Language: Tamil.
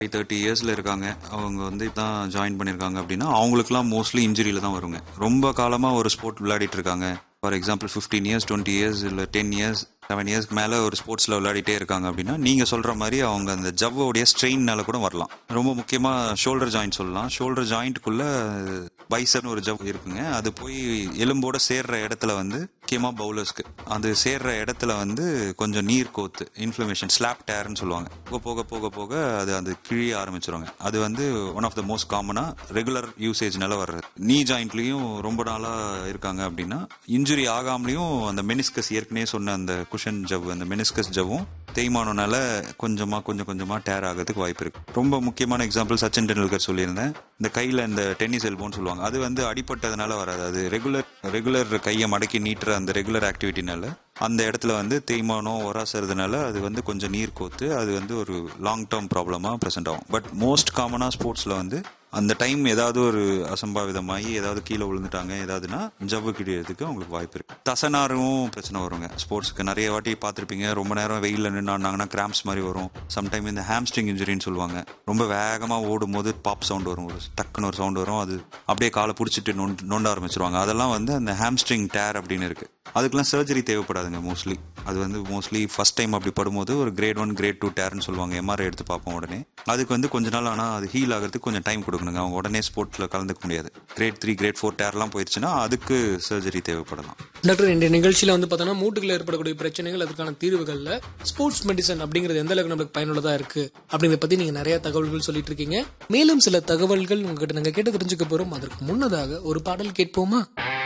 தேர்ட்டி இயர்ஸில் இருக்காங்க அவங்க வந்து தான் ஜாயின் பண்ணியிருக்காங்க அப்படின்னா அவங்களுக்குலாம் மோஸ்ட்லி இன்ஜுரியில் தான் வருங்க ரொம்ப காலமாக ஒரு ஸ்போர்ட் விளையாடிட்டு இருக்காங்க for example fifteen years twenty years இல்லை டென் இயர்ஸ் செவன் இயர்ஸ்க்கு மேலே ஒரு ஸ்போர்ட்ஸில் விளையாடிட்டே இருக்காங்க அப்படின்னா நீங்கள் சொல்கிற மாதிரி அவங்க அந்த ஜவ்வோடைய ஸ்ட்ரெயின்னால கூட வரலாம் ரொம்ப முக்கியமாக ஷோல்டர் ஜாயிண்ட் சொல்லலாம் ஷோல்டர் ஜாயிண்ட்டுக்குள்ளே பைசப்னு ஒரு ஜவ் இருக்குங்க அது போய் எலும்போட சேர்ற இடத்துல வந்து முக்கியமாக பவுலர்ஸ்க்கு அது சேர்ற இடத்துல வந்து கொஞ்சம் நீர் கோத்து இன்ஃப்ளமேஷன் ஸ்லாப் டேர்னு சொல்லுவாங்க போக போக போக போக அது அது கிழிய ஆரம்பிச்சிருவாங்க அது வந்து ஒன் ஆஃப் த மோஸ்ட் காமனாக ரெகுலர் யூசேஜ்னால வர்றது நீ ஜாயிண்ட்லேயும் ரொம்ப நாளாக இருக்காங்க அப்படின்னா இன்ஜுரி ஆகாமலையும் அந்த மெனிஸ்கஸ் ஏற்கனவே சொன்ன அந்த குஷன் ஜவ் அந்த மெனிஸ்கஸ் ஜவ்வும் தேய்மானனால கொஞ்சமா கொஞ்சம் கொஞ்சமா டேர் ஆகிறதுக்கு வாய்ப்பு இருக்கு ரொம்ப முக்கியமான எக்ஸாம்பிள் சச்சின் டெண்டுல்கர் சொல்லியிருந்தேன் இந்த கையில இந்த டென்னிஸ் எல்போன்னு சொல்லுவாங்க அது வந்து அடிப்பட்டதுனால வராது அது ரெகுலர் ரெகுலர் கையை மடக்கி நீட்டுற அந்த ரெகுலர் ஆக்டிவிட்டினால அந்த இடத்துல வந்து தேய்மானம் ஒராசறதுனால அது வந்து கொஞ்சம் நீர் கோத்து அது வந்து ஒரு லாங் டேர்ம் ப்ராப்ளமாக ப்ரெசென்ட் ஆகும் பட் மோஸ்ட் காமனாக ஸ்போர்ட்ஸில் வந்து அந்த டைம் ஏதாவது ஒரு அசம்பாவிதமாகி ஏதாவது கீழே விழுந்துட்டாங்க ஏதாவதுன்னா ஜவ்வு கிழியறதுக்கு அவங்களுக்கு வாய்ப்பு இருக்கு தசனாரும் பிரச்சனை வருங்க ஸ்போர்ட்ஸ்க்கு நிறைய வாட்டி பார்த்துருப்பீங்க ரொம்ப நேரம் வெயிலில் நின்னாங்கன்னா கிராம்ஸ் மாதிரி வரும் சம்டைம் இந்த ஹாம்ஸ்ட்ரிங் இன்ஜுரின்னு சொல்லுவாங்க ரொம்ப வேகமாக ஓடும் போது பாப் சவுண்ட் வரும் ஒரு டக்குன்னு ஒரு சவுண்ட் வரும் அது அப்படியே காலை பிடிச்சிட்டு நொண்டு நொண்ட ஆரம்பிச்சிருவாங்க அதெல்லாம் வந்து அந்த ஹாம்ஸ்ட்ரிங் டேர் அப்படின்னு இருக்கு அதுக்கெல்லாம் சர்ஜரி தேவைப்படாதுங்க மோஸ்ட்லி அது வந்து மோஸ்ட்லி ஃபர்ஸ்ட் டைம் அப்படி படும்போது ஒரு கிரேட் ஒன் கிரேட் டூ டேர்னு சொல்லுவாங்க எம்ஆர்ஐ எடுத்து பார்ப்போம் உடனே அதுக்கு வந்து கொஞ்ச நாள் ஆனால் அது ஹீல் ஆகிறதுக்கு கொஞ்சம் டைம் கொடுக்கணுங்க அவங்க உடனே ஸ்போர்ட்ஸில் கலந்துக்க முடியாது கிரேட் த்ரீ கிரேட் ஃபோர் டேர்லாம் போயிடுச்சுன்னா அதுக்கு சர்ஜரி தேவைப்படலாம் டாக்டர் இந்த நிகழ்ச்சியில வந்து பார்த்தோன்னா மூட்டுகளில் ஏற்படக்கூடிய பிரச்சனைகள் அதுக்கான தீர்வுகள்ல ஸ்போர்ட்ஸ் மெடிசன் அப்படிங்கிறது எந்த அளவுக்கு நம்மளுக்கு பயனுள்ளதா இருக்கு அப்படிங்கிறத பத்தி நீங்க நிறைய தகவல்கள் சொல்லிட்டு இருக்கீங்க மேலும் சில தகவல்கள் உங்ககிட்ட நாங்க கேட்டு தெரிஞ்சுக்க போறோம் அதற்கு முன்னதாக ஒரு பாடல் கேட்போமா